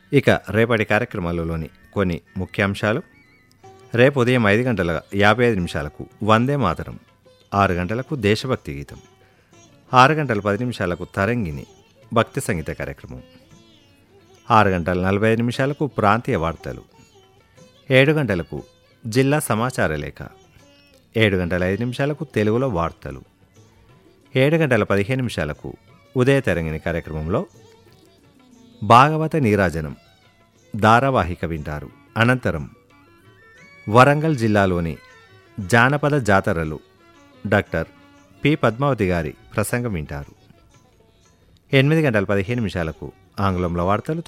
ఇక రేపటి కార్యక్రమాలలోని కొన్ని ముఖ్యాంశాలు రేపు ఉదయం ఐదు గంటల యాభై ఐదు నిమిషాలకు వందే మాతరం ఆరు గంటలకు దేశభక్తి గీతం ఆరు గంటల పది నిమిషాలకు తరంగిణి భక్తి సంగీత కార్యక్రమం ఆరు గంటల నలభై ఐదు నిమిషాలకు ప్రాంతీయ వార్తలు ఏడు గంటలకు జిల్లా సమాచార లేఖ ఏడు గంటల ఐదు నిమిషాలకు తెలుగులో వార్తలు ఏడు గంటల పదిహేను నిమిషాలకు ఉదయ తరంగిణి కార్యక్రమంలో భాగవత నీరాజనం ధారావాహిక వింటారు అనంతరం వరంగల్ జిల్లాలోని జానపద జాతరలు డాక్టర్ పి పద్మావతి గారి ప్రసంగం వింటారు ఎనిమిది గంటల పదిహేను నిమిషాలకు ఆంగ్లంలో వార్తలు